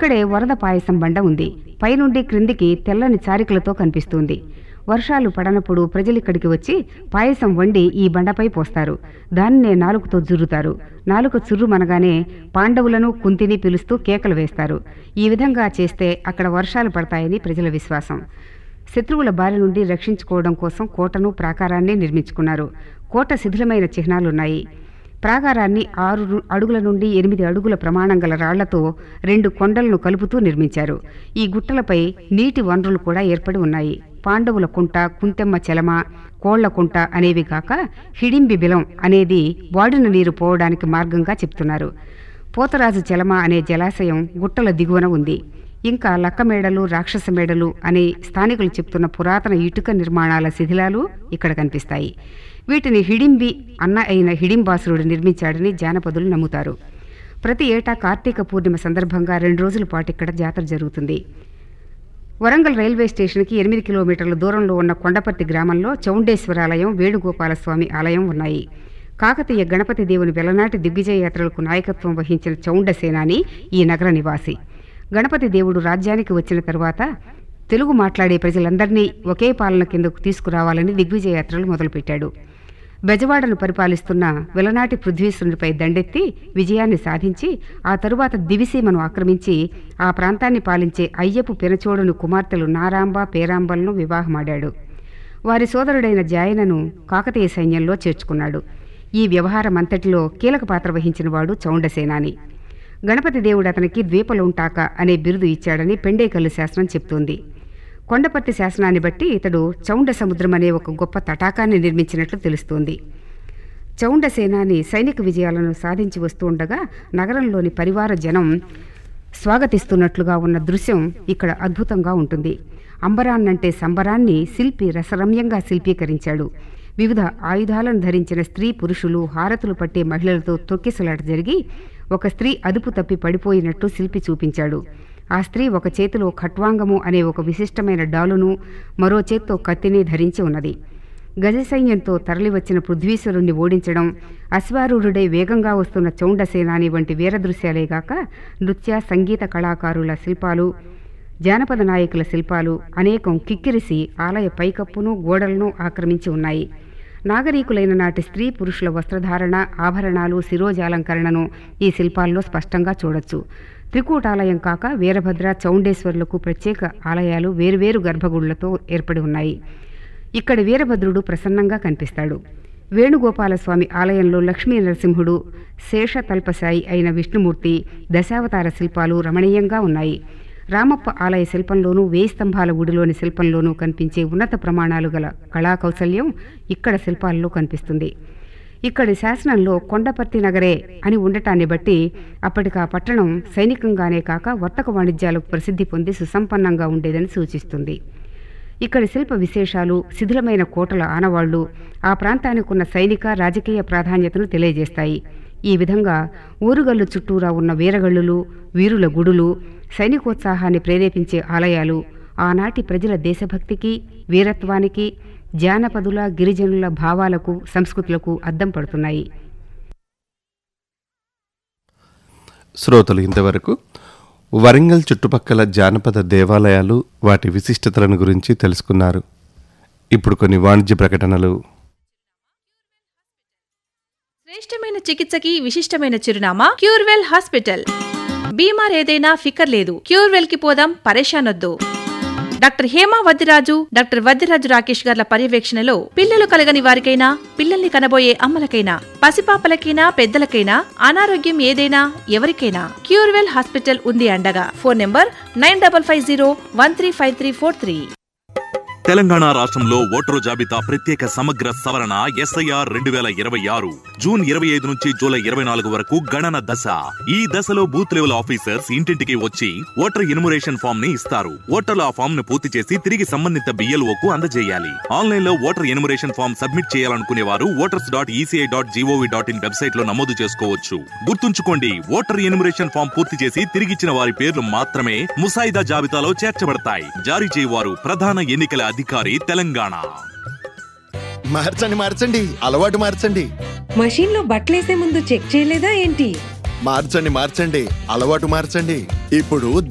ఇక్కడే వరద పాయసం బండ ఉంది పైనుండి క్రిందికి తెల్లని చారికలతో కనిపిస్తుంది వర్షాలు పడనప్పుడు ప్రజలు ఇక్కడికి వచ్చి పాయసం వండి ఈ బండపై పోస్తారు దాన్నే నాలుకతో జుర్రుతారు నాలుక చుర్రు మనగానే పాండవులను కుంతిని పిలుస్తూ కేకలు వేస్తారు ఈ విధంగా చేస్తే అక్కడ వర్షాలు పడతాయని ప్రజల విశ్వాసం శత్రువుల బారి నుండి రక్షించుకోవడం కోసం కోటను ప్రాకారాన్ని నిర్మించుకున్నారు కోట శిథిలమైన చిహ్నాలున్నాయి ప్రాకారాన్ని ఆరు రు- అడుగుల నుండి ఎనిమిది అడుగుల ప్రమాణం గల రాళ్లతో రెండు కొండలను కలుపుతూ నిర్మించారు ఈ గుట్టలపై నీటి వనరులు కూడా ఏర్పడి ఉన్నాయి పాండవుల కుంట కుంతెమ్మ చెలమ కోళ్ల కుంట అనేవి కాక హిడింబి బిలం అనేది వాడిన నీరు పోవడానికి మార్గంగా చెప్తున్నారు పోతరాజు చెలమ అనే జలాశయం గుట్టల దిగువన ఉంది ఇంకా లక్క మేడలు రాక్షస మేడలు అనే స్థానికులు చెప్తున్న పురాతన ఇటుక నిర్మాణాల శిథిలాలు ఇక్కడ కనిపిస్తాయి వీటిని హిడింబి అన్న అయిన హిడింబాసురుడు నిర్మించాడని జానపదులు నమ్ముతారు ప్రతి ఏటా కార్తీక పూర్ణిమ సందర్భంగా రెండు రోజుల పాటు ఇక్కడ జాతర జరుగుతుంది వరంగల్ రైల్వే స్టేషన్కి ఎనిమిది కిలోమీటర్ల దూరంలో ఉన్న కొండపర్తి గ్రామంలో చౌండేశ్వరాలయం వేణుగోపాలస్వామి ఆలయం ఉన్నాయి కాకతీయ గణపతి దేవుని వెలనాటి దిగ్విజయ యాత్రలకు నాయకత్వం వహించిన చౌండ సేనాని ఈ నగర నివాసి గణపతి దేవుడు రాజ్యానికి వచ్చిన తరువాత తెలుగు మాట్లాడే ప్రజలందరినీ ఒకే పాలన కిందకు తీసుకురావాలని దిగ్విజయ యాత్రలు మొదలుపెట్టాడు బెజవాడను పరిపాలిస్తున్న వెలనాటి పృథ్వీశ్వరునిపై దండెత్తి విజయాన్ని సాధించి ఆ తరువాత దివిసీమను ఆక్రమించి ఆ ప్రాంతాన్ని పాలించే అయ్యపు పెనచోడును కుమార్తెలు నారాంబ పేరాంబలను వివాహమాడాడు వారి సోదరుడైన జాయనను కాకతీయ సైన్యంలో చేర్చుకున్నాడు ఈ వ్యవహారమంతటిలో కీలక పాత్ర వహించినవాడు చౌండసేనాని గణపతి దేవుడు అతనికి ద్వీపలుంటాక అనే బిరుదు ఇచ్చాడని పెండేకల్లు శాస్త్రం చెప్తోంది కొండపర్తి శాసనాన్ని బట్టి ఇతడు చౌండ సముద్రం అనే ఒక గొప్ప తటాకాన్ని నిర్మించినట్లు తెలుస్తోంది చౌండ సేనాని సైనిక విజయాలను సాధించి వస్తూ ఉండగా నగరంలోని పరివార జనం స్వాగతిస్తున్నట్లుగా ఉన్న దృశ్యం ఇక్కడ అద్భుతంగా ఉంటుంది అంబరాన్నంటే సంబరాన్ని శిల్పి రసరమ్యంగా శిల్పీకరించాడు వివిధ ఆయుధాలను ధరించిన స్త్రీ పురుషులు హారతులు పట్టే మహిళలతో తొక్కిసలాట జరిగి ఒక స్త్రీ అదుపు తప్పి పడిపోయినట్టు శిల్పి చూపించాడు ఆ స్త్రీ ఒక చేతిలో ఖట్వాంగము అనే ఒక విశిష్టమైన డాలును మరో చేత్తో కత్తిని ధరించి ఉన్నది గజ సైన్యంతో తరలివచ్చిన పృథ్వీశ్వరుణ్ణి ఓడించడం అశ్వారూఢుడై వేగంగా వస్తున్న చౌండసేనాని వంటి వీర దృశ్యాలేగాక నృత్య సంగీత కళాకారుల శిల్పాలు జానపద నాయకుల శిల్పాలు అనేకం కిక్కిరిసి ఆలయ పైకప్పును గోడలను ఆక్రమించి ఉన్నాయి నాగరీకులైన నాటి స్త్రీ పురుషుల వస్త్రధారణ ఆభరణాలు శిరోజాలంకరణను ఈ శిల్పాల్లో స్పష్టంగా చూడొచ్చు త్రికూటాలయం కాక వీరభద్ర చౌండేశ్వరులకు ప్రత్యేక ఆలయాలు వేరువేరు గర్భగుడులతో ఏర్పడి ఉన్నాయి ఇక్కడ వీరభద్రుడు ప్రసన్నంగా కనిపిస్తాడు వేణుగోపాలస్వామి ఆలయంలో లక్ష్మీ నరసింహుడు శేషతల్పసాయి అయిన విష్ణుమూర్తి దశావతార శిల్పాలు రమణీయంగా ఉన్నాయి రామప్ప ఆలయ శిల్పంలోనూ వేయి స్తంభాల గుడిలోని శిల్పంలోనూ కనిపించే ఉన్నత ప్రమాణాలు గల కళా కౌశల్యం ఇక్కడ శిల్పాల్లో కనిపిస్తుంది ఇక్కడి శాసనంలో కొండపర్తి నగరే అని ఉండటాన్ని బట్టి అప్పటికి ఆ పట్టణం సైనికంగానే కాక వర్తక వాణిజ్యాలకు ప్రసిద్ధి పొంది సుసంపన్నంగా ఉండేదని సూచిస్తుంది ఇక్కడి శిల్ప విశేషాలు శిథిలమైన కోటల ఆనవాళ్లు ఆ ప్రాంతానికి ఉన్న సైనిక రాజకీయ ప్రాధాన్యతను తెలియజేస్తాయి ఈ విధంగా ఊరుగల్లు చుట్టూరా ఉన్న వీరగళ్ళులు వీరుల గుడులు సైనికోత్సాహాన్ని ప్రేరేపించే ఆలయాలు ఆనాటి ప్రజల దేశభక్తికి వీరత్వానికి జానపదుల గిరిజనుల భావాలకు సంస్కృతులకు అద్దం పడుతున్నాయి శ్రోతలు ఇంతవరకు వరంగల్ చుట్టుపక్కల జానపద దేవాలయాలు వాటి విశిష్టతలను గురించి తెలుసుకున్నారు ఇప్పుడు కొన్ని వాణిజ్య ప్రకటనలు శ్రేష్టమైన చికిత్సకి విశిష్టమైన చిరునామా క్యూర్వెల్ హాస్పిటల్ బీమార్ ఏదైనా ఫికర్ లేదు క్యూర్వెల్ కి పోదాం పరేషానొద్దు డాక్టర్ హేమా వద్దిరాజు డాక్టర్ వద్దిరాజు రాకేష్ గార్ల పర్యవేక్షణలో పిల్లలు కలగని వారికైనా పిల్లల్ని కనబోయే అమ్మలకైనా పసిపాపలకైనా పెద్దలకైనా అనారోగ్యం ఏదైనా ఎవరికైనా క్యూర్వెల్ హాస్పిటల్ ఉంది అండగా phone number nine double five zero one three five three four three Telangana రాష్ట్రంలో ఓటరు జాబితా ప్రత్యేక సమగ్ర సవరణ ఎస్ఐఆర్ రెండు వేల ఇరవై ఆరు జూన్ ఇరవై ఐదు నుంచి జూలై ఇరవై నాలుగు వరకు గణన దశ ఈ దశలో బూత్ లెవెల్ ఆఫీసర్స్ ఇంటింటికి వచ్చి ఓటర్ ఎన్యుమరేషన్ ఫామ్ ని ఇస్తారు ఓటర్లు ఆ ఫామ్ ను పూర్తి చేసి తిరిగి సంబంధిత BLO కు అందజేయాలి ఆన్లైన్ లో ఓటర్ ఎన్యుమరేషన్ ఫామ్ సబ్మిట్ చేయాలనుకునే వారు voters dot ECI dot gov dot in website లో నమోదు చేసుకోవచ్చు గుర్తుంచుకోండి ఓటర్ ఎన్యుమరేషన్ ఫామ్ పూర్తి చేసి తిరిగిచ్చిన వారి పేర్లు మాత్రమే ముసాయిదా జాబితాలో చేర్చబడతాయి జారీ చేయవారు ప్రధాన ఎన్నికల అధికారి తెలంగాణ మార్చండి మార్చండి అలవాటు మార్చండి మషీన్ లో బట్టలేసే ముందు చెక్ చేయలేదా ఏంటి మార్చండి మార్చండి అలవాటు మార్చండి ఇప్పుడు